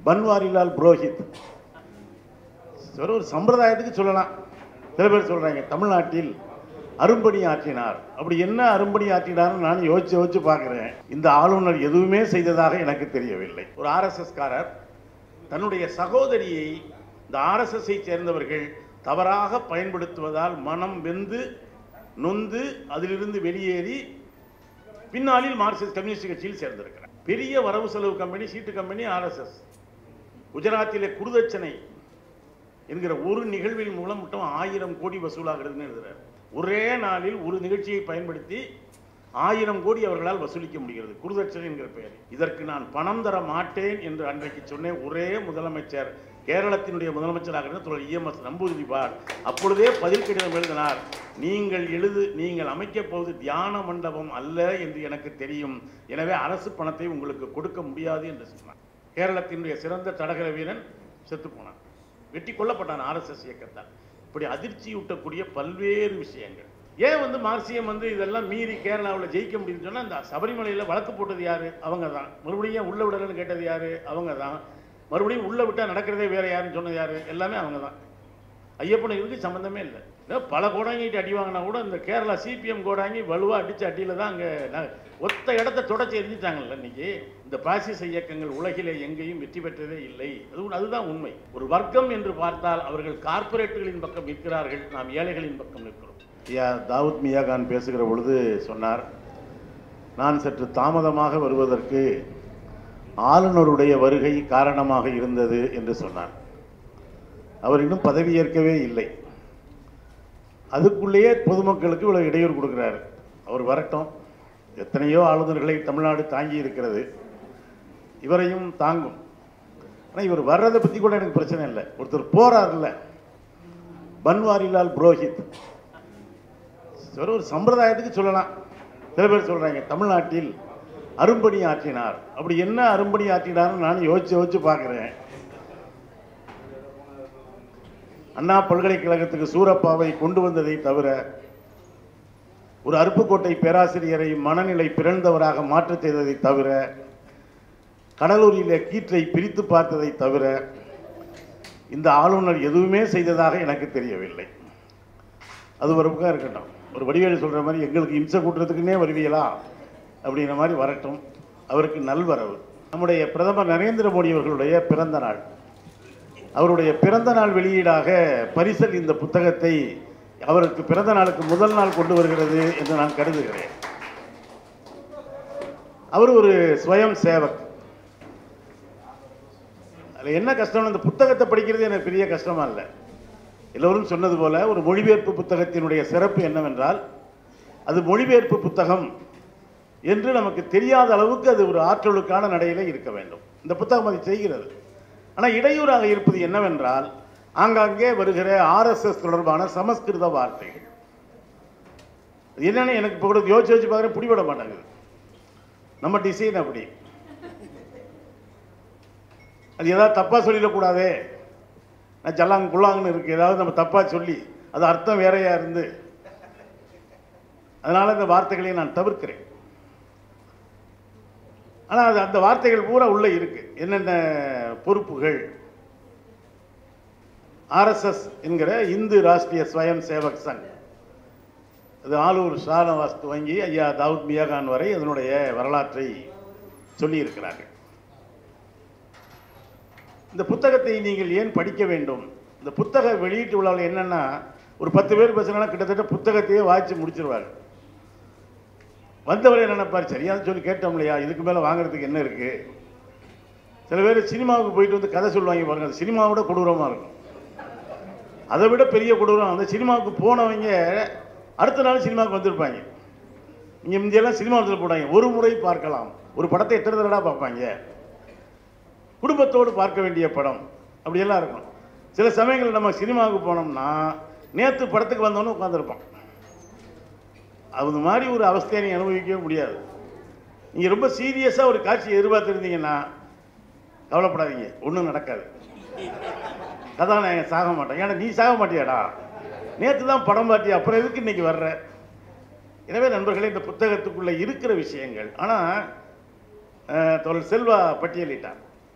பன்வாரிலால் புரோஹித் ஒரு ஒரு சம்பிரதாயத்துக்கு சொல்லலாம் சில பேர் சொல்றாங்க தமிழ்நாட்டில் அரும்பணி ஆற்றினார் அப்படி என்ன அரும்பணி ஆற்றினார்னு நான் யோசிச்சு யோசிச்சு பார்க்குறேன் இந்த ஆளுநர் எதுவுமே செய்ததாக எனக்கு தெரியவில்லை ஒரு ஆர்எஸ்எஸ் காரர் தன்னுடைய சகோதரியை இந்த ஆர்எஸ்எஸ்ஐ சேர்ந்தவர்கள் தவறாக பயன்படுத்துவதால் மனம் வெந்து நொந்து அதிலிருந்து வெளியேறி பின்னாளில் மார்க்சிஸ்ட் கம்யூனிஸ்ட் கட்சியில் சேர்ந்திருக்கிறார் பெரிய வரவு செலவு கம்பெனி சீட்டு கம்பெனி ஆர்எஸ்எஸ் குஜராத்திலே குருதட்சணை என்கிற ஒரு நிகழ்வின் மூலம் மட்டும் ஆயிரம் கோடி வசூலாகிறதுன்னு எழுதுறார் ஒரே நாளில் ஒரு நிகழ்ச்சியை பயன்படுத்தி ஆயிரம் கோடி அவர்களால் வசூலிக்க முடிகிறது குருதட்சணை என்கிற பெயர் இதற்கு நான் பணம் தர மாட்டேன் என்று அன்றைக்கு சொன்னேன் ஒரே முதலமைச்சர் கேரளத்தினுடைய முதலமைச்சராக இருந்த தொடர் இஎம்எஸ் நம்பூதிரிபார் அப்பொழுதே பதில் கடிதம் எழுதினார் நீங்கள் எழுது நீங்கள் அமைக்கப் போவது தியான மண்டபம் அல்ல என்று எனக்கு தெரியும் எனவே அரசு பணத்தை உங்களுக்கு கொடுக்க முடியாது என்று சொன்னார் கேரளத்தினுடைய சிறந்த தடகள வீரன் செத்து போனான் வெட்டி கொல்லப்பட்டான் ஆர்எஸ்எஸ் இயக்கத்தால் இப்படி அதிர்ச்சியூட்டக்கூடிய பல்வேறு விஷயங்கள் ஏன் வந்து மார்க்சியம் வந்து இதெல்லாம் மீறி கேரளாவில் ஜெயிக்க முடியும்னு சொன்னால் இந்த சபரிமலையில் வழக்கு போட்டது யாரு அவங்க தான் மறுபடியும் ஏன் உள்ள விடலன்னு கேட்டது யாரு அவங்க தான் மறுபடியும் உள்ள விட்டா நடக்கிறதே வேற யாருன்னு சொன்னது யாரு எல்லாமே அவங்க தான் ஐயப்பனுக்கு இதுக்கு சம்மந்தமே இல்லை ஏதோ பல கோடாங்கிட்டு அடி வாங்கினா கூட இந்த கேரளா சிபிஎம் கோடாங்கி வலுவாக அடிச்ச அடியில் தான் அங்கே ஒத்த இடத்த தொடச்சி எரிஞ்சிட்டாங்கல்ல இன்னைக்கு இந்த பாசிச இயக்கங்கள் உலகிலே எங்கேயும் வெற்றி பெற்றதே இல்லை அது உண்- அதுதான் உண்மை ஒரு வர்க்கம் என்று பார்த்தால் அவர்கள் கார்ப்பரேட்டுகளின் பக்கம் நிற்கிறார்கள் நாம் ஏழைகளின் பக்கம் நிற்கிறோம் ஐயா தாவூத் மியா கான் பேசுகிற பொழுது சொன்னார் நான் சற்று தாமதமாக வருவதற்கு ஆளுநருடைய வருகை காரணமாக இருந்தது என்று சொன்னார் அவர் இன்னும் பதவியேற்கவே இல்லை அதுக்குள்ளேயே பொதுமக்களுக்கு இவ்வளவு இடையூறு கொடுக்குறாரு அவர் வரட்டும் எத்தனையோ ஆளுநர்களை தமிழ்நாடு தாங்கி இருக்கிறது இவரையும் தாங்கும் ஆனால் இவர் வர்றதை பற்றி கூட எனக்கு பிரச்சனை இல்லை ஒருத்தர் போறார்ல பன்வாரிலால் புரோஹித் ஒரு ஒரு சம்பிரதாயத்துக்கு சொல்லலாம் சில பேர் சொல்றாங்க தமிழ்நாட்டில் அரும்பணி ஆற்றினார் அப்படி என்ன அரும்பணி ஆற்றினார்னு நான் யோசிச்சு யோசிச்சு பார்க்குறேன் அண்ணா பல்கலைக்கழகத்துக்கு சூரப்பாவை கொண்டு வந்ததை தவிர ஒரு அருப்புக்கோட்டை பேராசிரியரை மனநிலை பிறந்தவராக மாற்றச் செய்ததை தவிர கடலூரிலே கீற்றை பிரித்து பார்த்ததை தவிர இந்த ஆளுநர் எதுவுமே செய்ததாக எனக்கு தெரியவில்லை அது ஒரு பக்கம் இருக்கட்டும் ஒரு வடிவேலு சொல்ற மாதிரி எங்களுக்கு இம்சை கூட்டுறதுக்குன்னே வருவீங்களா அப்படிங்கிற மாதிரி வரட்டும் அவருக்கு நல்வரவு நம்முடைய பிரதமர் நரேந்திர மோடி அவர்களுடைய பிறந்த நாள் அவருடைய பிறந்த நாள் வெளியீடாக பரிசல் இந்த புத்தகத்தை அவருக்கு பிறந்த நாளுக்கு முதல் நாள் கொண்டு வருகிறது என்று நான் கருதுகிறேன் அவர் ஒரு ஸ்வயம் சேவக் அதில் என்ன கஷ்டம்னு அந்த புத்தகத்தை படிக்கிறது எனக்கு பெரிய கஷ்டமா இல்லை எல்லோரும் சொன்னது போல ஒரு மொழிபெயர்ப்பு புத்தகத்தினுடைய சிறப்பு என்னவென்றால் அது மொழிபெயர்ப்பு புத்தகம் என்று நமக்கு தெரியாத அளவுக்கு அது ஒரு ஆற்றலுக்கான நடையில இருக்க வேண்டும் இந்த புத்தகம் அதை செய்கிறது ஆனால் இடையூறாக இருப்பது என்னவென்றால் ஆங்காங்கே வருகிற ஆர்எஸ்எஸ் தொடர்பான சமஸ்கிருத வார்த்தைகள் அது என்னன்னு எனக்கு இப்போ கூட யோசிச்சு யோசிச்சு பார்க்குறேன் பிடிபட மாட்டேங்குது நம்ம டிசைன் அப்படி அது ஏதாவது தப்பாக சொல்லிடக்கூடாதே நான் ஜல்லாங் குள்ளாங்கன்னு இருக்கு ஏதாவது நம்ம தப்பாக சொல்லி அது அர்த்தம் வேறையா இருந்து அதனால இந்த வார்த்தைகளை நான் தவிர்க்கிறேன் ஆனால் அது அந்த வார்த்தைகள் பூரா உள்ள இருக்கு என்னென்ன பொறுப்புகள் ஆர்எஸ்எஸ் என்கிற இந்து ராஷ்டிரிய ஸ்வயம் சேவக் சங் அது ஆலூர் ஷானவாஸ் துவங்கி ஐயா தாவூத் மியாகான் வரை அதனுடைய வரலாற்றை சொல்லியிருக்கிறார்கள் இந்த புத்தகத்தை நீங்கள் ஏன் படிக்க வேண்டும் இந்த புத்தக வெளியீட்டு விழாவில் என்னன்னா ஒரு பத்து பேர் பேசுனா கிட்டத்தட்ட புத்தகத்தையே வாய்ச்சி முடிச்சிருவாங்க வந்தவர் என்ன நினைப்பார் சரியான சொல்லி கேட்டோம் இல்லையா இதுக்கு மேலே வாங்குறதுக்கு என்ன இருக்கு சில பேர் சினிமாவுக்கு போயிட்டு வந்து கதை சொல்லுவாங்க பாருங்க அது சினிமாவோட கொடூரமாக இருக்கும் அதை விட பெரிய கொடூரம் அந்த சினிமாவுக்கு போனவங்க அடுத்த நாள் சினிமாவுக்கு வந்திருப்பாங்க இங்கே முந்தியெல்லாம் சினிமா எடுத்துட்டு போட்டாங்க ஒரு முறை பார்க்கலாம் ஒரு படத்தை எத்தனை தடவை பார்ப்பாங்க குடும்பத்தோடு பார்க்க வேண்டிய படம் அப்படியெல்லாம் இருக்கும் சில சமயங்களில் நம்ம சினிமாவுக்கு போனோம்னா நேற்று படத்துக்கு வந்தோன்னு உட்காந்துருப்போம் அது மாதிரி ஒரு அவஸ்தையை நீ அனுபவிக்கவே முடியாது நீங்கள் ரொம்ப சீரியஸாக ஒரு காட்சியை எதிர்பார்த்துருந்தீங்கன்னா கவலைப்படாதீங்க ஒன்றும் நடக்காது கதாநாயகன் சாக மாட்டான் ஏன்னா நீ சாக மாட்டியாடா நேற்று தான் படம் பார்த்தியா அப்புறம் எதுக்கு இன்னைக்கு வர்ற எனவே நண்பர்களே இந்த புத்தகத்துக்குள்ளே இருக்கிற விஷயங்கள் ஆனால் தோழர் செல்வா பட்டியலிட்டார்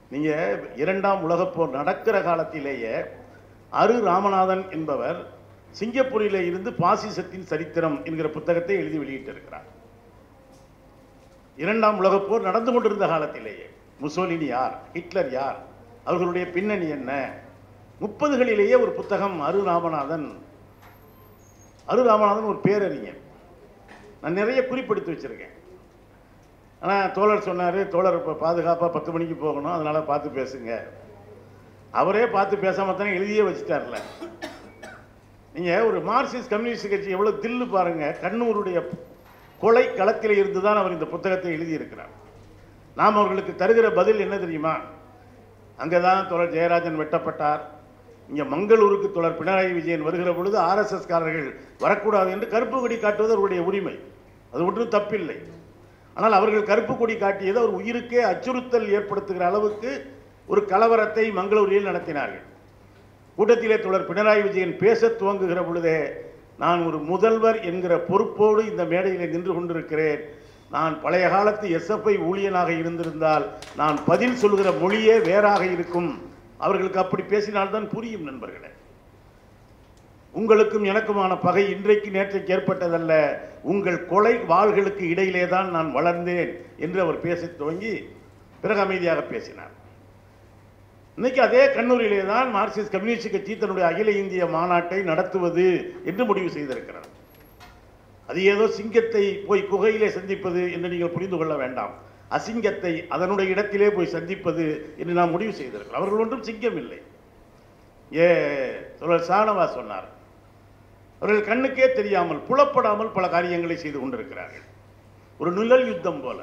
நீங்க இரண்டாம் உலகப் போர் நடக்கிற காலத்திலேயே அரு ராமநாதன் என்பவர் சிங்கப்பூரிலே இருந்து பாசிசத்தின் சரித்திரம் என்கிற புத்தகத்தை எழுதி வெளியிட்டிருக்கிறார் இரண்டாம் உலகப் போர் நடந்து கொண்டிருந்த காலத்திலேயே முசோலினி யார் ஹிட்லர் யார் அவர்களுடைய பின்னணி என்ன முப்பதுகளிலேயே ஒரு புத்தகம் அரு ராமநாதன் அரு ராமநாதன் ஒரு பேரறிஞர் நான் நிறைய குறிப்பெடுத்து வச்சிருக்கேன் ஆனால் தோழர் சொன்னார் தோழர் இப்போ பாதுகாப்பாக பத்து மணிக்கு போகணும் அதனால பார்த்து பேசுங்க அவரே பார்த்து பேசாம தானே எழுதியே வச்சுட்டார்ல நீங்கள் ஒரு மார்க்சிஸ்ட் கம்யூனிஸ்ட் கட்சி எவ்வளோ தில்லு பாருங்க கண்ணூருடைய கொலை களத்தில் இருந்து தான் அவர் இந்த புத்தகத்தை எழுதியிருக்கிறார் நாம் அவர்களுக்கு தருகிற பதில் என்ன தெரியுமா அங்கே தான் தோழர் ஜெயராஜன் வெட்டப்பட்டார் இங்கே மங்களூருக்கு தோழர் பினராயி விஜயன் வருகிற பொழுது ஆர்எஸ்எஸ் காரர்கள் வரக்கூடாது என்று கருப்பு கொடி காட்டுவது அவருடைய உரிமை அது ஒன்றும் தப்பில்லை ஆனால் அவர்கள் கருப்பு கொடி காட்டியது அவர் உயிருக்கே அச்சுறுத்தல் ஏற்படுத்துகிற அளவுக்கு ஒரு கலவரத்தை மங்களூரில் நடத்தினார்கள் கூட்டத்திலே தொடர் பினராயி விஜயன் பேச துவங்குகிற பொழுதே நான் ஒரு முதல்வர் என்கிற பொறுப்போடு இந்த மேடையிலே நின்று கொண்டிருக்கிறேன் நான் பழைய காலத்து எஸ்எஃப்ஐ ஊழியனாக இருந்திருந்தால் நான் பதில் சொல்கிற மொழியே வேறாக இருக்கும் அவர்களுக்கு அப்படி பேசினால்தான் புரியும் நண்பர்களே உங்களுக்கும் எனக்குமான பகை இன்றைக்கு நேற்றைக்கு ஏற்பட்டதல்ல உங்கள் கொலை வாள்களுக்கு இடையிலே தான் நான் வளர்ந்தேன் என்று அவர் பேசத் துவங்கி பிறகு அமைதியாக பேசினார் இன்னைக்கு அதே கண்ணூரிலே தான் மார்க்சிஸ்ட் கம்யூனிஸ்ட் கட்சி தன்னுடைய அகில இந்திய மாநாட்டை நடத்துவது என்று முடிவு செய்திருக்கிறார் அது ஏதோ சிங்கத்தை போய் குகையிலே சந்திப்பது என்று நீங்கள் புரிந்து கொள்ள வேண்டாம் அசிங்கத்தை அதனுடைய இடத்திலே போய் சந்திப்பது என்று நாம் முடிவு செய்திருக்கிறோம் அவர்கள் ஒன்றும் சிங்கம் இல்லை ஏ தோழர் சாணவா சொன்னார் அவர்கள் கண்ணுக்கே தெரியாமல் புலப்படாமல் பல காரியங்களை செய்து கொண்டிருக்கிறார்கள் ஒரு நிழல் யுத்தம் போல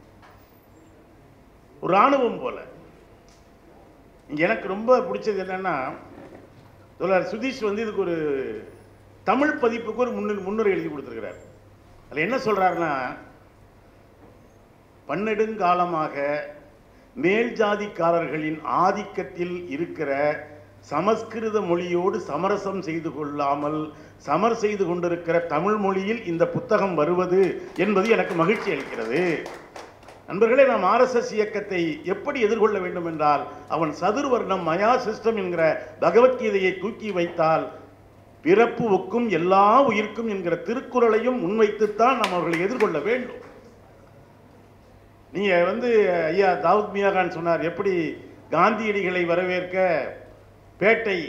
ஒரு ராணுவம் போல இங்க எனக்கு ரொம்ப பிடிச்சது என்னன்னா தோழர் சுதீஷ் வந்து இதுக்கு ஒரு தமிழ் பதிப்புக்கு ஒரு முன்னு முன்னுரை எழுதி கொடுத்துருக்கிறார் அதில் என்ன சொல்றாருன்னா பன்னெடுங்காலமாக மேல் ஜாதிக்காரர்களின் ஆதிக்கத்தில் இருக்கிற சமஸ்கிருத மொழியோடு சமரசம் செய்து கொள்ளாமல் சமர் செய்து கொண்டிருக்கிற தமிழ் மொழியில் இந்த புத்தகம் வருவது என்பது எனக்கு மகிழ்ச்சி அளிக்கிறது நண்பர்களே நாம் ஆர்எஸ்எஸ் இயக்கத்தை எப்படி எதிர்கொள்ள வேண்டும் என்றால் அவன் சதுர்வர்ணம் மயா சிஸ்டம் என்கிற பகவத்கீதையை தூக்கி வைத்தால் பிறப்பு ஒக்கும் எல்லா உயிர்க்கும் என்கிற திருக்குறளையும் முன்வைத்துத்தான் நாம் அவர்களை எதிர்கொள்ள வேண்டும் நீங்க வந்து ஐயா தாவூத் மியாகான் சொன்னார் எப்படி காந்தியடிகளை வரவேற்க பேட்டை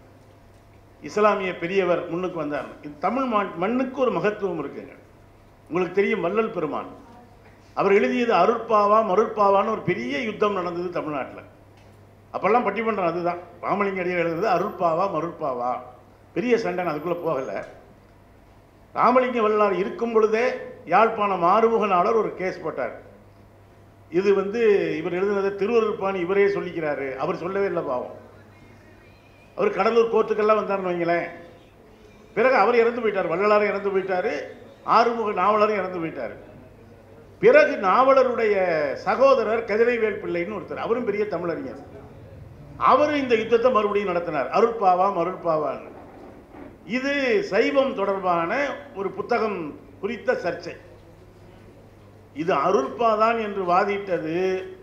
இஸ்லாமிய பெரியவர் முன்னுக்கு வந்தார் இது தமிழ் மண் மண்ணுக்கு ஒரு மகத்துவம் இருக்குங்க உங்களுக்கு தெரியும் வள்ளல் பெருமான் அவர் எழுதியது அருட்பாவா மருட்பாவான்னு ஒரு பெரிய யுத்தம் நடந்தது தமிழ்நாட்டில் அப்பெல்லாம் பட்டிமன்றம் அதுதான் ராமலிங்க அடிகள் எழுதுறது அருட்பாவா மருட்பாவா பெரிய சண்டை நான் அதுக்குள்ளே போகலை ராமலிங்க வல்லார் இருக்கும் பொழுதே யாழ்ப்பாணம் ஆறுமுக நாளர் ஒரு கேஸ் போட்டார் இது வந்து இவர் எழுதுனதை திருவருட்பாணி இவரே சொல்லிக்கிறாரு அவர் சொல்லவே இல்லை பாவம் அவர் கடலூர் கோர்ட்டுக்கெல்லாம் வந்தார்னு வைங்களேன் பிறகு அவர் இறந்து போயிட்டார் வள்ளலாரும் இறந்து போயிட்டாரு ஆறுமுக நாவலரும் இறந்து போயிட்டாரு பிறகு நாவலருடைய சகோதரர் கதிரைவேல் பிள்ளைன்னு ஒருத்தர் அவரும் பெரிய தமிழறிஞர் அவர் இந்த யுத்தத்தை மறுபடியும் நடத்தினார் அருட்பாவா மருட்பாவான்னு இது சைவம் தொடர்பான ஒரு புத்தகம் குறித்த சர்ச்சை இது அருட்பாதான் என்று வாதிட்டது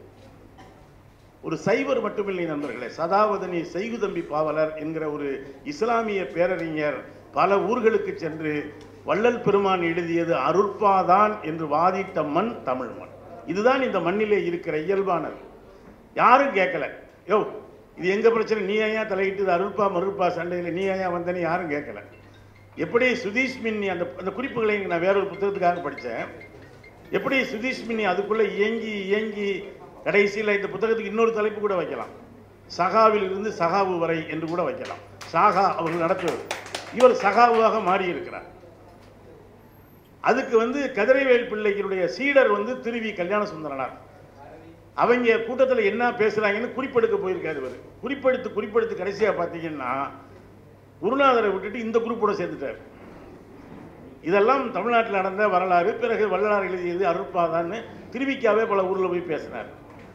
ஒரு சைவர் மட்டுமில்லை நண்பர்களே சதாவதனி செய்குதம்பி பாவலர் என்கிற ஒரு இஸ்லாமிய பேரறிஞர் பல ஊர்களுக்கு சென்று வள்ளல் பெருமான் எழுதியது அருட்பாதான் என்று வாதிட்ட மண் தமிழ் மண் இதுதான் இந்த மண்ணிலே இருக்கிற இயல்பானது யாரும் கேட்கல யோ இது எங்க பிரச்சனை நீ ஏன் தலையிட்டு இது அருள்பா மருள்பா சண்டையில் நீ ஏன் வந்தேன்னு யாரும் கேட்கல எப்படி சுதீஷ் மின்னி அந்த அந்த குறிப்புகளை நான் வேற ஒரு புத்தகத்துக்காக படித்தேன் எப்படி சுதீஷ் மின்னி அதுக்குள்ள இயங்கி இயங்கி கடைசியில் இந்த புத்தகத்துக்கு இன்னொரு தலைப்பு கூட வைக்கலாம் சகாவில் இருந்து சகாவு வரை என்று கூட வைக்கலாம் சாகா அவர்கள் நடத்துவது இவர் சகாவாக மாறி இருக்கிறார் அதுக்கு வந்து கதிரைவேல் பிள்ளைகளுடைய சீடர் வந்து திருவி கல்யாண சுந்தரனார் அவங்க கூட்டத்தில் என்ன பேசுறாங்கன்னு குறிப்பெடுக்க போயிருக்காரு இவர் குறிப்பெடுத்து குறிப்பெடுத்து கடைசியா பார்த்தீங்கன்னா குருநாதரை விட்டுட்டு இந்த குரூப்போட சேர்ந்துட்டார் இதெல்லாம் தமிழ்நாட்டில் நடந்த வரலாறு பிறகு வள்ளலார் எழுதியது அருட்பாதான்னு திருவிக்காவே பல ஊரில் போய் பேசினார்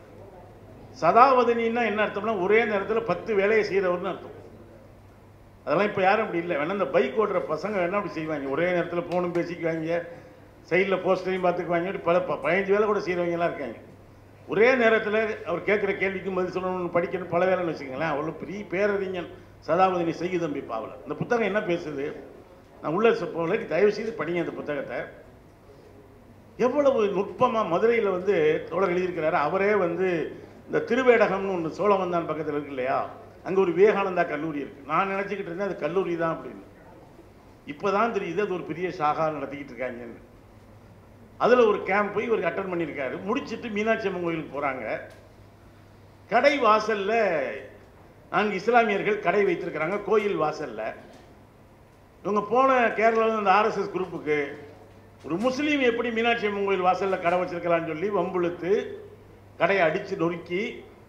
சதாவதனின்னா என்ன அர்த்தம்னா ஒரே நேரத்தில் பத்து வேலையை செய்கிறவர்னு அர்த்தம் அதெல்லாம் இப்போ யாரும் அப்படி இல்லை வேணா இந்த பைக் ஓட்டுற பசங்க வேணா அப்படி செய்வாங்க ஒரே நேரத்தில் ஃபோனும் பேசிக்குவாங்க சைடில் போஸ்டரையும் பார்த்துக்குவாங்க இப்படி பல ப- பதினஞ்சு வேலை கூட செய்கிறவங்கலாம் இருக்காங்க ஒரே நேரத்தில் அவர் கேட்குற கேள்விக்கு பதில் சொல்லணும்னு படிக்கணும் பல வேலைன்னு வச்சுக்கோங்களேன் அவ்வளோ பெரிய பேரறிஞன் சதாபதினி செய்கி தம்பி பாவலர் இந்த புத்தகம் என்ன பேசுது நான் உள்ள போகல தயவு செய்து படிங்க அந்த புத்தகத்தை எவ்வளவு நுட்பமாக மதுரையில் வந்து தோழர் எழுதியிருக்கிறாரு அவரே வந்து இந்த திருவேடகம்னு ஒன்று சோழவந்தான் பக்கத்தில் இருக்கு இல்லையா அங்கே ஒரு விவேகானந்தா கல்லூரி இருக்கு நான் நினச்சிக்கிட்டு இருந்தேன் அது கல்லூரி தான் அப்படின்னு இப்போதான் தெரியுது அது ஒரு பெரிய ஷாகா நடத்திக்கிட்டு இருக்காங்கன்னு அதில் ஒரு கேம்ப் போய் இவர் அட்டன் பண்ணியிருக்காரு முடிச்சிட்டு மீனாட்சி அம்மன் கோயிலுக்கு போகிறாங்க கடை வாசல்ல நான்கு இஸ்லாமியர்கள் கடை வைத்திருக்கிறாங்க கோயில் வாசல்ல இவங்க போன கேரளாவில் இந்த ஆர்எஸ்எஸ் குரூப்புக்கு ஒரு முஸ்லீம் எப்படி மீனாட்சி அம்மன் கோயில் வாசல்ல கடை வச்சிருக்கலாம்னு சொல்லி வம்புழுத்து கடையை அடிச்சு நொறுக்கி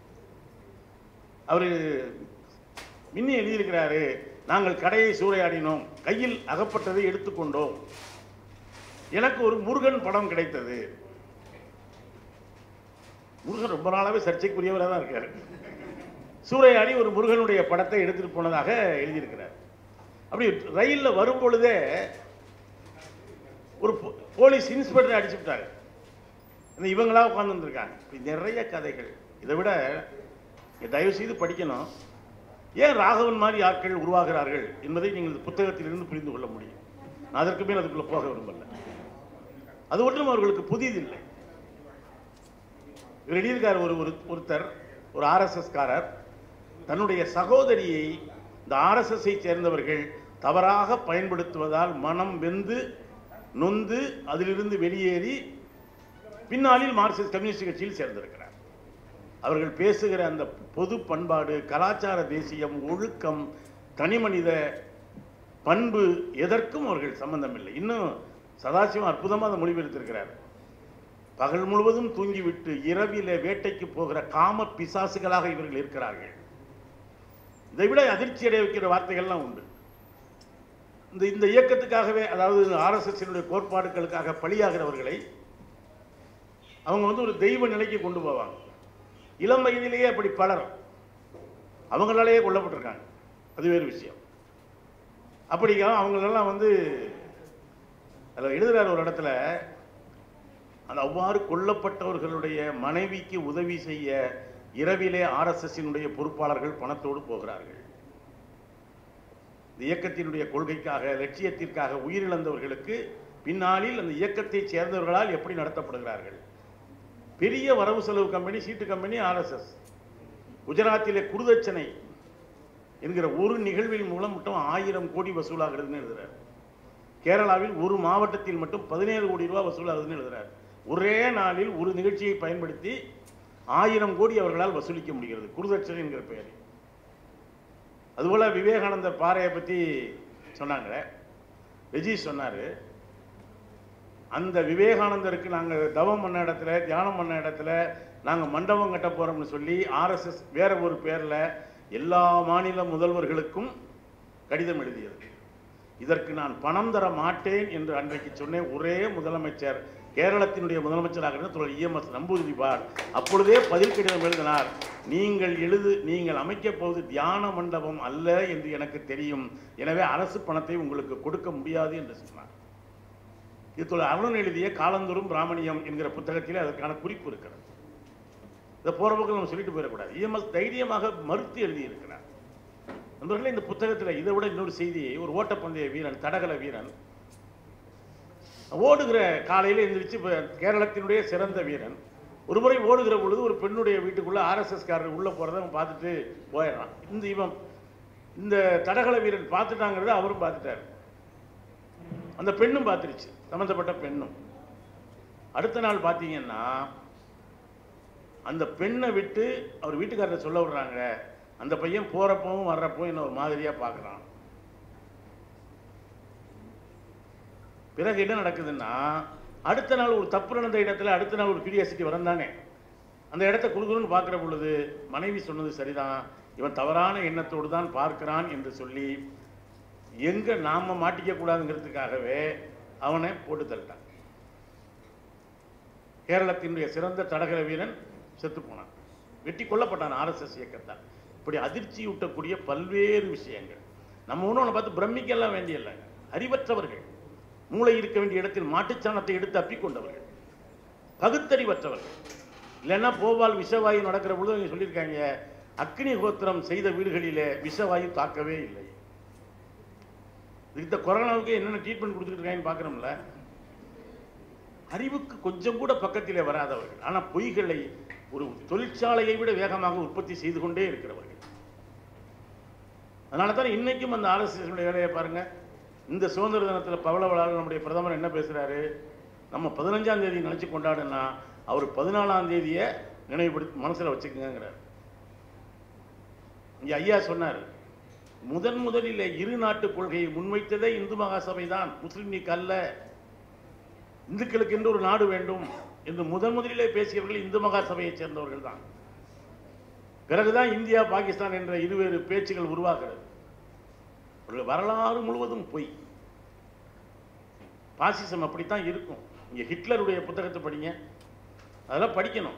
அவர் மின்னி எழுதியிருக்கிறாரு நாங்கள் கடையை சூறையாடினோம் கையில் அகப்பட்டதை எடுத்துக்கொண்டோம் எனக்கு ஒரு முருகன் படம் கிடைத்தது முருகன் ரொம்ப நாளாவே சர்ச்சைக்குரியவராக தான் இருக்காரு சூறையாடி ஒரு முருகனுடைய படத்தை எடுத்துட்டு போனதாக எழுதியிருக்கிறார் அப்படி ரயிலில் வரும் பொழுதே ஒரு போ- போலீஸ் இன்ஸ்பெக்டரை அடிச்சு விட்டாரு இந்த இவங்களா உட்காந்துருக்காங்க இப்படி நிறைய கதைகள் இதை விட நீங்க தயவு செய்து படிக்கணும் ஏன் ராகவன் மாதிரி ஆட்கள் உருவாகிறார்கள் என்பதை நீங்கள் இந்த புத்தகத்திலிருந்து புரிந்து கொள்ள முடியும் நான் அதற்கு மேல் அதுக்குள்ள போக விரும்பல அது ஒன்றும் அவர்களுக்கு புதிதில்லை இவர் எழுதியிருக்கார் ஒரு ஒரு ஒருத்தர் ஒரு ஆர்எஸ்எஸ் காரர் தன்னுடைய சகோதரியை இந்த ஆர்எஸ்எஸ்ஐ சேர்ந்தவர்கள் தவறாக பயன்படுத்துவதால் மனம் வெந்து நொந்து அதிலிருந்து வெளியேறி பின்னாளில் மார்க்சிஸ்ட் கம்யூனிஸ்ட் கட்சியில் சேர்ந்திருக்கிறார் அவர்கள் பேசுகிற அந்த பொது பண்பாடு கலாச்சார தேசியம் ஒழுக்கம் தனிமனித பண்பு எதற்கும் அவர்கள் சம்பந்தமில்லை இன்னும் சதாசிவம் அற்புதமாக அதை மொழிபெயர்த்திருக்கிறார் பகல் முழுவதும் தூங்கிவிட்டு இரவிலே வேட்டைக்கு போகிற காம பிசாசுகளாக இவர்கள் இருக்கிறார்கள் இதை விட அதிர்ச்சி அடைய வைக்கிற வார்த்தைகள்லாம் உண்டு இந்த இந்த இயக்கத்துக்காகவே அதாவது ஆர்எஸ்எஸ்னுடைய கோட்பாடுகளுக்காக பலியாகிறவர்களை அவங்க வந்து ஒரு தெய்வ நிலைக்கு கொண்டு போவாங்க இளம் வயதிலேயே அப்படி பலர் அவங்களாலேயே கொல்லப்பட்டிருக்காங்க அது வேறு விஷயம் அப்படி அவங்களெல்லாம் வந்து அதில் எழுதுறாரு ஒரு இடத்துல அந்த அவ்வாறு கொல்லப்பட்டவர்களுடைய மனைவிக்கு உதவி செய்ய இரவிலே ஆர்எஸ்எஸ்ஸினுடைய பொறுப்பாளர்கள் பணத்தோடு போகிறார்கள் இந்த இயக்கத்தினுடைய கொள்கைக்காக லட்சியத்திற்காக உயிரிழந்தவர்களுக்கு பின்னாளில் அந்த இயக்கத்தை சேர்ந்தவர்களால் எப்படி நடத்தப்படுகிறார்கள் பெரிய வரவு செலவு கம்பெனி சீட்டு கம்பெனி ஆர்எஸ்எஸ் குஜராத்திலே குருதட்சணை என்கிற ஒரு நிகழ்வின் மூலம் மட்டும் ஆயிரம் கோடி வசூலாகிறதுன்னு எழுதுறார் கேரளாவில் ஒரு மாவட்டத்தில் மட்டும் பதினேழு கோடி ரூபாய் வசூலாகுதுன்னு எழுதுறார் ஒரே நாளில் ஒரு நிகழ்ச்சியை பயன்படுத்தி ஆயிரம் கோடி அவர்களால் வசூலிக்க முடிகிறது குருதட்சணை என்கிற பெயரில் அதுபோல விவேகானந்தர் பாறையை பற்றி சொன்னாங்க ரெஜீஷ் சொன்னார் அந்த விவேகானந்தருக்கு நாங்கள் தவம் பண்ண இடத்துல தியானம் பண்ண இடத்துல நாங்கள் மண்டபம் கட்ட போகிறோம்னு சொல்லி ஆர்எஸ்எஸ் வேற ஒரு பேரில் எல்லா மாநில முதல்வர்களுக்கும் கடிதம் எழுதியது இதற்கு நான் பணம் தர மாட்டேன் என்று அன்றைக்கு சொன்னேன் ஒரே முதலமைச்சர் கேரளத்தினுடைய முதலமைச்சராக இருந்த தொடர் இஎம்எஸ் நம்பூதிரிபார் அப்பொழுதே பதில் கடிதம் எழுதினார் நீங்கள் எழுது நீங்கள் அமைக்கப் போவது தியான மண்டபம் அல்ல என்று எனக்கு தெரியும் எனவே அரசு பணத்தை உங்களுக்கு கொடுக்க முடியாது என்று சொன்னார் இது தொழில் அருணன் எழுதிய காலந்தோறும் பிராமணியம் என்கிற புத்தகத்திலே அதற்கான குறிப்பு இருக்கிறது இதை போற பக்கம் நம்ம சொல்லிட்டு போயிடக்கூடாது இஎம்எஸ் தைரியமாக மறுத்து எழுதியிருக்கிறார் நண்பர்களே இந்த புத்தகத்தில் இதை விட இன்னொரு செய்தி ஒரு ஓட்டப்பந்தய வீரன் தடகள வீரன் ஓடுகிற காலையில் எந்திரிச்சு இப்போ கேரளத்தினுடைய சிறந்த வீரன் ஒரு முறை ஓடுகிற பொழுது ஒரு பெண்ணுடைய வீட்டுக்குள்ள ஆர்எஸ்எஸ் காரர் உள்ள போறதை அவன் பார்த்துட்டு போயிடுறான் இந்த இவன் இந்த தடகள வீரன் பார்த்துட்டாங்கிறத அவரும் பார்த்துட்டாரு அந்த பெண்ணும் பார்த்துருச்சு சம்மந்தப்பட்ட பெண்ணும் அடுத்த நாள் பார்த்தீங்கன்னா அந்த பெண்ணை விட்டு அவர் வீட்டுக்காரரை சொல்ல விடுறாங்க அந்த பையன் போறப்பவும் வர்றப்பவும் என்ன ஒரு மாதிரியா பார்க்குறான் பிறகு என்ன நடக்குதுன்னா அடுத்த நாள் ஒரு தப்பு நடந்த இடத்துல அடுத்த நாள் ஒரு கியூரியாசிட்டி வரும் தானே அந்த இடத்த குடுக்குறோன்னு பார்க்குற பொழுது மனைவி சொன்னது சரிதான் இவன் தவறான எண்ணத்தோடு தான் பார்க்கிறான் என்று சொல்லி எங்க நாம மாட்டிக்க கூடாதுங்கிறதுக்காகவே அவனை போட்டு தள்ளிட்டான் கேரளத்தினுடைய சிறந்த தடகள வீரன் செத்து போனான் வெட்டி கொல்லப்பட்டான் ஆர்எஸ்எஸ் இயக்கத்தால் இப்படி அதிர்ச்சியூட்டக்கூடிய பல்வேறு விஷயங்கள் நம்ம ஒன்றும் அவனை பார்த்து பிரமிக்கெல்லாம் வேண்டியல்ல அறிவற்றவர்கள் மூளை இருக்க வேண்டிய இடத்தில் மாட்டுச்சாணத்தை எடுத்து அப்பிக்கொண்டவர்கள் பகுத்தறிவற்றவர்கள் இல்லைன்னா போபால் விஷவாயு நடக்கிற பொழுது அவங்க சொல்லியிருக்காங்க அக்னி கோத்திரம் செய்த வீடுகளிலே விஷவாயு தாக்கவே இல்லை இந்த கொரோனாவுக்கு என்னென்ன ட்ரீட்மெண்ட் கொடுத்துட்டு இருக்காங்கன்னு பார்க்குறோம்ல அறிவுக்கு கொஞ்சம் கூட பக்கத்திலே வராதவர்கள் ஆனால் பொய்களை ஒரு தொழிற்சாலையை விட வேகமாக உற்பத்தி செய்து கொண்டே இருக்கிறவர்கள் அதனால தான் இன்னைக்கும் அந்த ஆர்எஸ்எஸ் வேலையை பாருங்க இந்த சுதந்திர தினத்தில் பவளவளால் நம்முடைய பிரதமர் என்ன பேசுறாரு நம்ம பதினஞ்சாம் தேதி நினைச்சு கொண்டாடுனா அவர் பதினாலாம் தேதியை நினைவுபடுத்தி மனசுல வச்சுக்கங்கிறார் இங்க ஐயா சொன்னார் முதன் முதலில் இரு நாட்டு கொள்கையை முன்வைத்ததே இந்து மகாசபை தான் முஸ்லிம் லீக் அல்ல இந்துக்களுக்கு என்று ஒரு நாடு வேண்டும் என்று முதன் முதலிலே பேசியவர்கள் இந்து மகாசபையைச் சேர்ந்தவர்கள் தான் பிறகுதான் இந்தியா பாகிஸ்தான் என்ற இருவேறு பேச்சுகள் உருவாகிறது ஒரு வரலாறு முழுவதும் பொய் பாசிசம் அப்படித்தான் இருக்கும் இங்க ஹிட்லருடைய புத்தகத்தை படிங்க அதெல்லாம் படிக்கணும்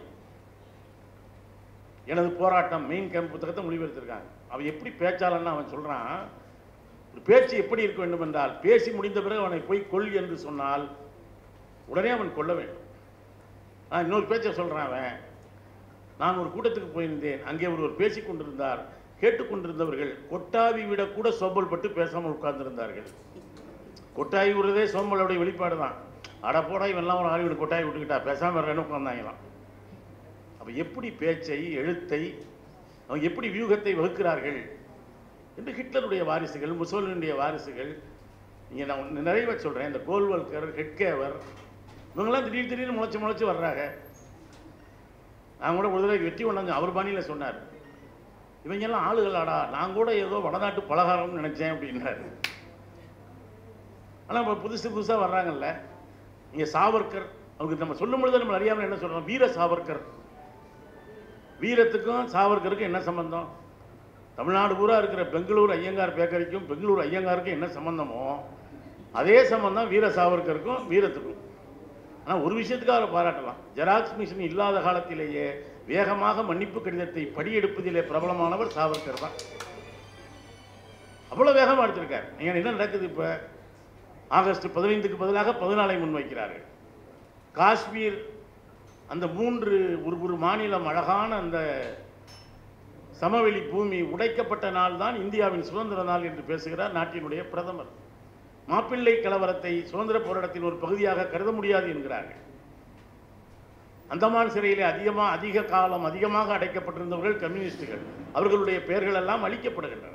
எனது போராட்டம் மெயின் கேம்ப் புத்தகத்தை மொழிபெயர்த்திருக்காங்க அவன் எப்படி பேச்சாளன்னு அவன் சொல்றான் ஒரு பேச்சு எப்படி இருக்க வேண்டும் என்றால் பேசி முடிந்த பிறகு அவனை போய் கொள் என்று சொன்னால் உடனே அவன் கொல்ல வேண்டும் நான் இன்னொரு பேச்சை சொல்றான் அவன் நான் ஒரு கூட்டத்துக்கு போயிருந்தேன் அங்கே ஒருவர் பேசிக் கொண்டிருந்தார் கேட்டுக்கொண்டிருந்தவர்கள் கொட்டாவி விட கூட சோம்பல் பட்டு பேசாமல் உட்கார்ந்திருந்தார்கள் கொட்டாவி விடுறதே சோம்பலுடைய வெளிப்பாடு தான் அட போடா இவெல்லாம் ஒரு ஆள் கொட்டாவி விட்டுக்கிட்டா பேசாமல் வரேன்னு உட்காந்தாங்களாம் அப்போ எப்படி பேச்சை எழுத்தை அவங்க எப்படி வியூகத்தை வகுக்கிறார்கள் என்று ஹிட்லருடைய வாரிசுகள் முசோலினுடைய வாரிசுகள் நீங்கள் நான் ஒண்ணு நிறைய சொல்கிறேன் இந்த கோல்வல்கர் ஹெட்கேவர் இவங்கெல்லாம் திடீர் திடீர்னு முளைச்சு முளைச்சு வர்றாங்க நான் கூட ஒரு தடவை வெற்றி கொண்டாங்க அவர் பாணியில் சொன்னார் இவங்கெல்லாம் ஆளுகளாடா நான் கூட ஏதோ வடநாட்டு பலகாரம்னு நினைச்சேன் அப்படின்னாரு ஆனால் இப்போ புதுசு புதுசாக வர்றாங்கல்ல இங்கே சாவர்கர் அவருக்கு நம்ம சொல்லும் பொழுது நம்ம அறியாமல் என்ன சொல்கிறோம் வீர சாவர்கர் வீரத்துக்கும் சாவர்கருக்கும் என்ன சம்பந்தம் தமிழ்நாடு பூரா இருக்கிற பெங்களூர் ஐயங்கார் பேக்கரிக்கும் பெங்களூர் ஐயங்காருக்கும் என்ன சம்பந்தமோ அதே சம்பந்தம் வீர சாவர்கருக்கும் வீரத்துக்கும் ஆனால் ஒரு விஷயத்துக்காக அவரை பாராட்டலாம் ஜெராக்ஸ் மிஷின் இல்லாத காலத்திலேயே வேகமாக மன்னிப்பு கடிதத்தை படியெடுப்பதிலே பிரபலமானவர் சாவர்கர் தான் அவ்வளோ வேகமாக எடுத்திருக்கார் நீங்கள் என்ன நடக்குது இப்போ ஆகஸ்ட் பதினைந்துக்கு பதிலாக பதினாலை முன்வைக்கிறார்கள் காஷ்மீர் அந்த மூன்று ஒரு ஒரு மாநிலம் அழகான அந்த சமவெளி பூமி உடைக்கப்பட்ட நாள் தான் இந்தியாவின் சுதந்திர நாள் என்று பேசுகிறார் நாட்டினுடைய பிரதமர் மாப்பிள்ளை கலவரத்தை சுதந்திர போராட்டத்தின் ஒரு பகுதியாக கருத முடியாது என்கிறார்கள் அந்தமான் சிறையிலே அதிகமாக அதிக காலம் அதிகமாக அடைக்கப்பட்டிருந்தவர்கள் கம்யூனிஸ்டுகள் அவர்களுடைய பெயர்கள் எல்லாம் அழிக்கப்படுகின்றன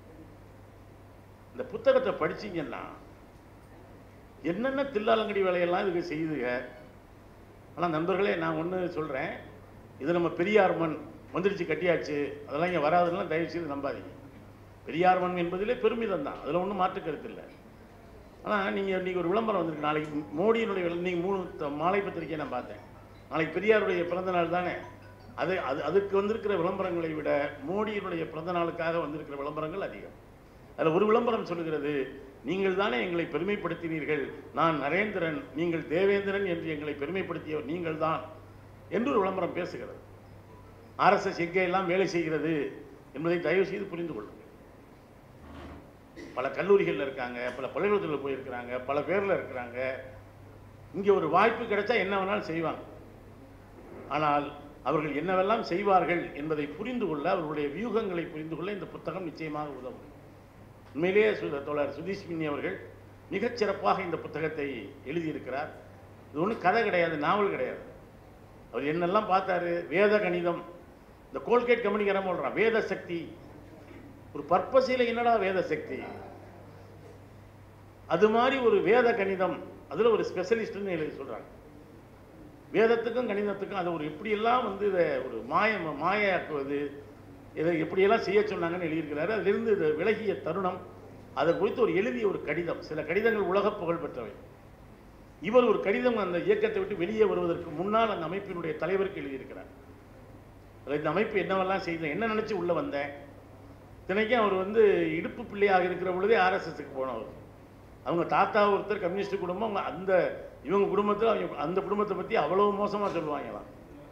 இந்த புத்தகத்தை படிச்சீங்கன்னா என்னென்ன தில்லாலங்கடி வேலையெல்லாம் இதுக்கு செய்யுதுங்க ஆனால் நண்பர்களே நான் ஒன்று சொல்கிறேன் இது நம்ம பெரியார் மண் வந்துடுச்சு கட்டியாச்சு அதெல்லாம் இங்கே வராதுன்னா தயவு செய்து நம்பாதீங்க பெரியார் மண் என்பதிலே பெருமிதம் தான் அதில் ஒன்றும் மாற்று கருத்து இல்லை ஆனால் நீங்கள் இன்றைக்கி ஒரு விளம்பரம் வந்திருக்கு நாளைக்கு மோடியினுடைய நீங்கள் மூணு த- மாலை பத்திரிக்கையை நான் பார்த்தேன் நாளைக்கு பெரியாருடைய பிறந்த நாள் தானே அது அது அதுக்கு வந்திருக்கிற விளம்பரங்களை விட மோடியினுடைய பிறந்த நாளுக்காக வந்திருக்கிற விளம்பரங்கள் அதிகம் அதில் ஒரு விளம்பரம் சொல்லுகிறது நீங்கள் தானே எங்களை பெருமைப்படுத்தினீர்கள் நான் நரேந்திரன் நீங்கள் தேவேந்திரன் என்று எங்களை பெருமைப்படுத்தியவர் நீங்கள் தான் என்று ஒரு விளம்பரம் பேசுகிறது ஆர்எஸ்எஸ் எங்கெல்லாம் வேலை செய்கிறது என்பதை தயவு செய்து புரிந்து கொள்ளுங்கள் பல கல்லூரிகளில் இருக்காங்க பல பள்ளிக்கூடத்தில் போயிருக்கிறாங்க பல பேரில் இருக்கிறாங்க இங்கே ஒரு வாய்ப்பு கிடைச்சா என்ன வேணாலும் செய்வாங்க ஆனால் அவர்கள் என்னவெல்லாம் செய்வார்கள் என்பதை புரிந்து கொள்ள அவர்களுடைய வியூகங்களை புரிந்து கொள்ள இந்த புத்தகம் நிச்சயமாக உதவும் உண்மையிலேயே சு- தோழர் சுதீஷ் மின்னி அவர்கள் மிகச் சிறப்பாக இந்த புத்தகத்தை எழுதியிருக்கிறார் இது ஒன்றும் கதை கிடையாது நாவல் கிடையாது அவர் என்னெல்லாம் பார்த்தாரு வேத கணிதம் இந்த கோல்கேட் கம்பெனிக்காரன் சொல்கிறான் வேத சக்தி ஒரு பர்பஸில் என்னடா வேத சக்தி அது மாதிரி ஒரு வேத கணிதம் அதில் ஒரு ஸ்பெஷலிஸ்ட்னு எழுதி சொல்கிறாங்க வேதத்துக்கும் கணிதத்துக்கும் அதை ஒரு எப்படியெல்லாம் வந்து இதை ஒரு மாயம் மாயாக்குவது இதை எப்படியெல்லாம் செய்ய சொன்னாங்கன்னு எழுதியிருக்கிறாரு அதிலிருந்து இது விலகிய தருணம் அதை குறித்து ஒரு எழுதிய ஒரு கடிதம் சில கடிதங்கள் உலக புகழ் பெற்றவை இவர் ஒரு கடிதம் அந்த இயக்கத்தை விட்டு வெளியே வருவதற்கு முன்னால் அந்த அமைப்பினுடைய தலைவருக்கு எழுதியிருக்கிறார் அதுல இந்த அமைப்பு என்னவெல்லாம் செய்தேன் என்ன நினைச்சு உள்ள வந்தேன் தினைக்கும் அவர் வந்து இடுப்பு பிள்ளையாக இருக்கிற பொழுதே ஆர்எஸ்எஸ்க்கு போனவர் அவங்க தாத்தா ஒருத்தர் கம்யூனிஸ்ட் குடும்பம் அவங்க அந்த இவங்க குடும்பத்தில் அவங்க அந்த குடும்பத்தை பற்றி அவ்வளவு மோசமாக சொல்லுவாங்களாம்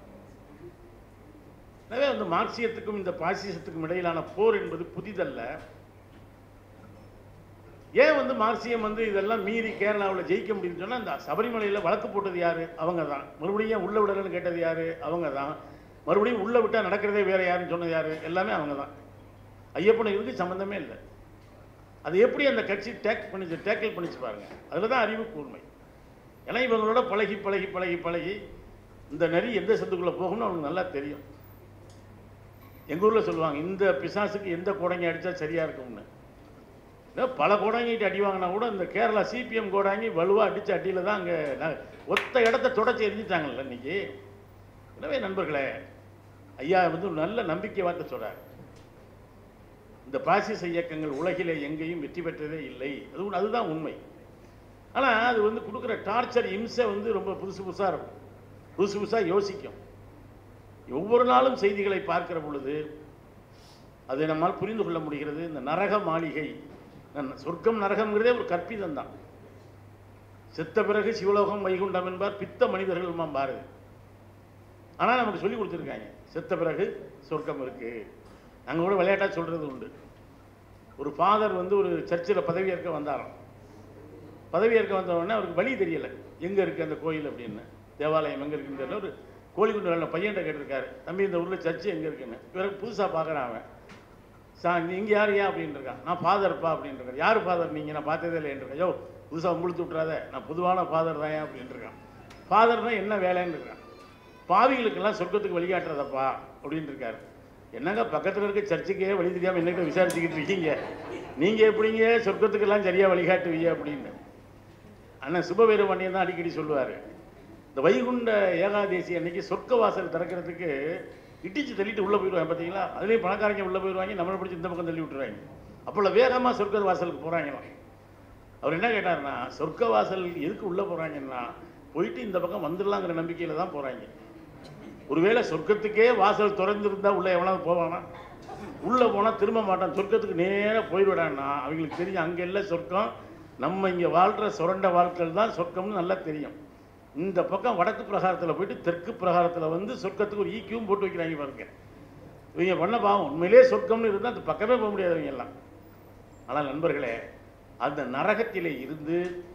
எனவே அந்த மார்க்சியத்துக்கும் இந்த பாசிசத்துக்கும் இடையிலான போர் என்பது புதிதல்ல ஏன் வந்து மார்க்சியம் வந்து இதெல்லாம் மீறி கேரளாவில் ஜெயிக்க முடியும்னு சொன்னால் அந்த சபரிமலையில் வழக்கு போட்டது யார் அவங்க தான் மறுபடியும் ஏன் உள்ள விடலன்னு கேட்டது யார் அவங்க தான் மறுபடியும் உள்ள விட்டால் நடக்கிறதே வேற யாருன்னு சொன்னது யார் எல்லாமே அவங்க தான் ஐயப்பன் இதுக்கு சம்மந்தமே இல்லை அது எப்படி அந்த கட்சி டேக் பண்ணிச்சு டேக்கிள் பண்ணிச்சு பாருங்க அதில் தான் அறிவு கூர்மை ஏன்னா இவங்களோட பழகி பழகி பழகி பழகி இந்த நரி எந்த சத்துக்குள்ளே போகும்னு அவனுக்கு நல்லா தெரியும் எங்கள் ஊரில் சொல்லுவாங்க இந்த பிசாசுக்கு எந்த கோடங்கி அடித்தா சரியாக இருக்கும்னு ஏதோ பல கோடாங்கிட்டு அடி வாங்கினா கூட இந்த கேரளா சிபிஎம் கோடாங்கி வலுவாக அடித்த அடியில் தான் அங்கே ஒத்த இடத்த தொடச்சி எரிஞ்சிட்டாங்கல்ல இன்னைக்கு எனவே நண்பர்களே ஐயா வந்து ஒரு நல்ல நம்பிக்கை வார்த்தை சொல்கிறார் இந்த பாசிச இயக்கங்கள் உலகிலே எங்கேயும் வெற்றி பெற்றதே இல்லை அது உண்- அதுதான் உண்மை ஆனால் அது வந்து கொடுக்குற டார்ச்சர் இம்சை வந்து ரொம்ப புதுசு புதுசாக இருக்கும் புதுசு புதுசாக யோசிக்கும் ஒவ்வொரு நாளும் செய்திகளை பார்க்கிற பொழுது அதை நம்மால் புரிந்து கொள்ள முடிகிறது இந்த நரக மாளிகை நன்- சொர்க்கம் நரகம்ங்கிறதே ஒரு கற்பிதம் தான் செத்த பிறகு சிவலோகம் வைகுண்டம் என்பார் பித்த மனிதர்கள் பாரதி ஆனால் நமக்கு சொல்லி கொடுத்துருக்காங்க செத்த பிறகு சொர்க்கம் இருக்கு நாங்கள் கூட விளையாட்டாக சொல்றது உண்டு ஒரு ஃபாதர் வந்து ஒரு சர்ச்சில் பதவியேற்க வந்தாராம் பதவியேற்க வந்த உடனே அவருக்கு வழி தெரியல எங்கே இருக்குது அந்த கோயில் அப்படின்னு தேவாலயம் எங்கே இருக்குன்னு தெரியல ஒரு கோழிக்குண்டு வேலை பையன்கிட்ட கேட்டிருக்காரு தம்பி இந்த ஊரில் சர்ச்சு எங்கே இருக்குன்னு இவருக்கு புதுசாக பார்க்குறான் அவன் சா நீங்கள் யார் ஏன் அப்படின்னு இருக்கான் நான் ஃபாதர்ப்பா அப்படின்னு இருக்கான் யார் ஃபாதர் நீங்கள் நான் பார்த்ததே இல்லைன்னு இருக்கேன் யோ புதுசாக உங்களுக்கு விட்றாத நான் பொதுவான ஃபாதர் தான் அப்படின்னு இருக்கான் ஃபாதர்னா என்ன வேலைன்னு இருக்கான் பாவிகளுக்கெல்லாம் சொர்க்கத்துக்கு வழிகாட்டுறதப்பா அப்படின்னு இருக்காரு என்னங்க பக்கத்தில் இருக்க சர்ச்சுக்கே வழி தெரியாமல் என்னகிட்ட விசாரிச்சுக்கிட்டு இருக்கீங்க நீங்கள் எப்படிங்க சொர்க்கத்துக்கெல்லாம் சரியாக வழிகாட்டுவீங்க அப்படின்னு அண்ணன் சுபவீரமணியன் தான் அடிக்கடி சொல்லுவார் இந்த வைகுண்ட ஏகாதேசி அன்னைக்கு சொர்க்க வாசல் திறக்கிறதுக்கு இட்டிச்சு தள்ளிட்டு உள்ளே போயிடுவாங்க பார்த்தீங்களா அதுலேயும் பணக்காரங்க உள்ளே போயிடுவாங்க நம்மளை பிடிச்சி இந்த பக்கம் தள்ளி விட்டுருவாங்க அப்போல வேகமாக சொர்க்க வாசலுக்கு போகிறாங்களாம் அவர் என்ன கேட்டாருன்னா சொர்க்க வாசல் எதுக்கு உள்ளே போகிறாங்கன்னா போயிட்டு இந்த பக்கம் வந்துடலாங்கிற நம்பிக்கையில் தான் போகிறாங்க ஒருவேளை சொர்க்கத்துக்கே வாசல் திறந்திருந்தா உள்ளே எவனாவது போவானா உள்ளே போனால் திரும்ப மாட்டான் சொர்க்கத்துக்கு நேராக போயிடுவாடான்னா அவங்களுக்கு தெரியும் அங்கே இல்லை சொர்க்கம் நம்ம இங்கே வாழ்கிற சுரண்ட வாழ்க்கையில் தான் சொர்க்கம்னு நல்லா தெரியும் இந்த பக்கம் வடக்கு பிரகாரத்தில் போயிட்டு தெற்கு பிரகாரத்தில் வந்து சொர்க்கத்துக்கு ஒரு ஈக்கியும் போட்டு வைக்கிறாங்க பாருங்க இவங்க பண்ண பாவம் உண்மையிலே சொர்க்கம்னு இருந்தால் அந்த பக்கமே போக முடியாது இவங்க எல்லாம் ஆனால் நண்பர்களே அந்த நரகத்திலே இருந்து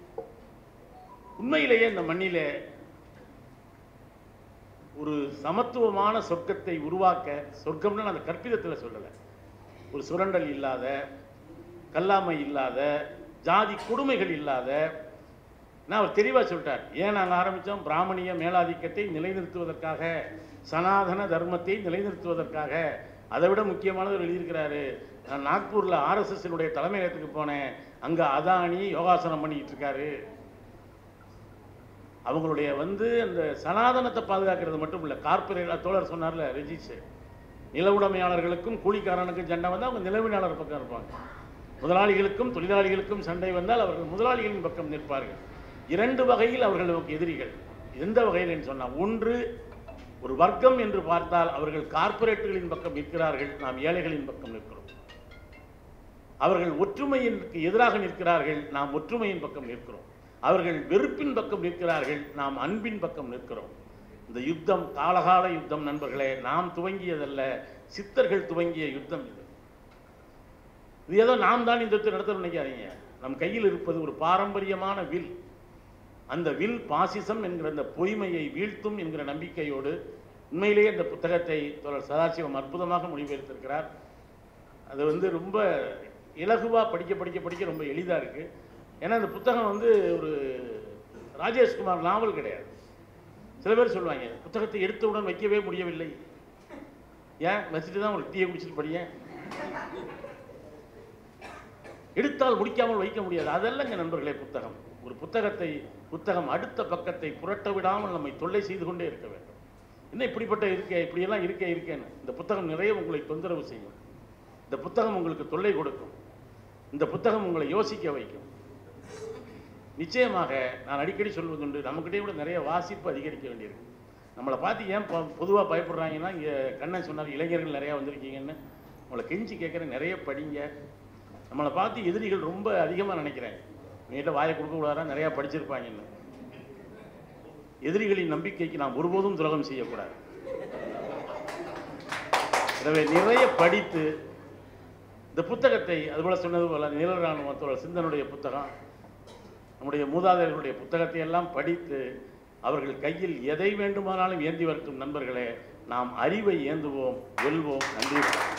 உண்மையிலேயே இந்த மண்ணிலே ஒரு சமத்துவமான சொர்க்கத்தை உருவாக்க சொர்க்கம்னு நான் அந்த கற்பிதத்தில் சொல்லலை ஒரு சுரண்டல் இல்லாத கல்லாமை இல்லாத ஜாதி கொடுமைகள் இல்லாத நான் அவர் தெளிவாக சொல்லிட்டார் ஏன் நாங்கள் ஆரம்பித்தோம் பிராமணிய மேலாதிக்கத்தை நிலைநிறுத்துவதற்காக சனாதன தர்மத்தை நிலைநிறுத்துவதற்காக அதை விட முக்கியமானது அவர் எழுதியிருக்கிறாரு நான் நாக்பூரில் ஆர்எஸ்எஸ்னுடைய தலைமையகத்துக்கு போனேன் அங்கே அதானி யோகாசனம் பண்ணிக்கிட்டு இருக்காரு அவங்களுடைய வந்து அந்த சனாதனத்தை பாதுகாக்கிறது மட்டும் இல்லை கார்பரேட் தோழர் சொன்னார்ல ரெஜிஸ் நில உடைமையாளர்களுக்கும் கூலிக்காரனுக்கும் சண்டை வந்தால் அவங்க நிலவினாளர் பக்கம் இருப்பாங்க முதலாளிகளுக்கும் தொழிலாளிகளுக்கும் சண்டை வந்தால் அவர்கள் முதலாளிகளின் பக்கம் நிற்பார்கள் இரண்டு வகையில் அவர்கள் நமக்கு எதிரிகள் எந்த வகையில் என்று சொன்னால் ஒன்று ஒரு வர்க்கம் என்று பார்த்தால் அவர்கள் கார்ப்பரேட்டுகளின் பக்கம் நிற்கிறார்கள் நாம் ஏழைகளின் பக்கம் நிற்கிறோம் அவர்கள் ஒற்றுமையிற்கு எதிராக நிற்கிறார்கள் நாம் ஒற்றுமையின் பக்கம் நிற்கிறோம் அவர்கள் வெறுப்பின் பக்கம் நிற்கிறார்கள் நாம் அன்பின் பக்கம் நிற்கிறோம் இந்த யுத்தம் காலகால யுத்தம் நண்பர்களே நாம் துவங்கியதல்ல சித்தர்கள் துவங்கிய யுத்தம் இது இது ஏதோ நாம் தான் இந்த யுத்தத்தை நடத்த நினைக்காதீங்க நம் கையில் இருப்பது ஒரு பாரம்பரியமான வில் அந்த வில் பாசிசம் என்கிற அந்த பொய்மையை வீழ்த்தும் என்கிற நம்பிக்கையோடு உண்மையிலேயே இந்த புத்தகத்தை தோழர் சதாசிவம் அற்புதமாக மொழிபெயர்த்திருக்கிறார் அது வந்து ரொம்ப இலகுவாக படிக்க படிக்க படிக்க ரொம்ப எளிதாக இருக்குது ஏன்னா இந்த புத்தகம் வந்து ஒரு ராஜேஷ்குமார் நாவல் கிடையாது சில பேர் சொல்லுவாங்க புத்தகத்தை எடுத்தவுடன் வைக்கவே முடியவில்லை ஏன் வச்சுட்டு தான் ஒரு டீயை குடிச்சிட்டு படியேன் எடுத்தால் முடிக்காமல் வைக்க முடியாது அதல்லங்க நண்பர்களே புத்தகம் ஒரு புத்தகத்தை புத்தகம் அடுத்த பக்கத்தை புரட்ட விடாமல் நம்மை தொல்லை செய்து கொண்டே இருக்க வேண்டும் என்ன இப்படிப்பட்ட இருக்கே இப்படியெல்லாம் இருக்கே இருக்கேன்னு இந்த புத்தகம் நிறைய உங்களை தொந்தரவு செய்யும் இந்த புத்தகம் உங்களுக்கு தொல்லை கொடுக்கும் இந்த புத்தகம் உங்களை யோசிக்க வைக்கும் நிச்சயமாக நான் அடிக்கடி சொல்வதுண்டு நம்மக்கிட்டே கூட நிறைய வாசிப்பு அதிகரிக்க வேண்டியிருக்கு நம்மளை பார்த்து ஏன் பொதுவாக பயப்படுறாங்கன்னா இங்கே கண்ணன் சொன்னார் இளைஞர்கள் நிறையா வந்திருக்கீங்கன்னு உங்களை கெஞ்சி கேட்குறேன் நிறைய படிங்க நம்மளை பார்த்து எதிரிகள் ரொம்ப அதிகமாக நினைக்கிறேன் நீட்ட வாயை கொடுக்கக்கூடாதா நிறையா படிச்சிருப்பாங்கன்னு எதிரிகளின் நம்பிக்கைக்கு நாம் ஒருபோதும் துரோகம் செய்யக்கூடாது எனவே நிறைய படித்து இந்த புத்தகத்தை அதுபோல சொன்னது போல நீலராணுவத்தோட சிந்தனுடைய புத்தகம் நம்முடைய மூதாதையர்களுடைய புத்தகத்தை எல்லாம் படித்து அவர்கள் கையில் எதை வேண்டுமானாலும் ஏந்தி வரட்டும் நண்பர்களே நாம் அறிவை ஏந்துவோம் வெல்வோம் நன்றி வணக்கம்.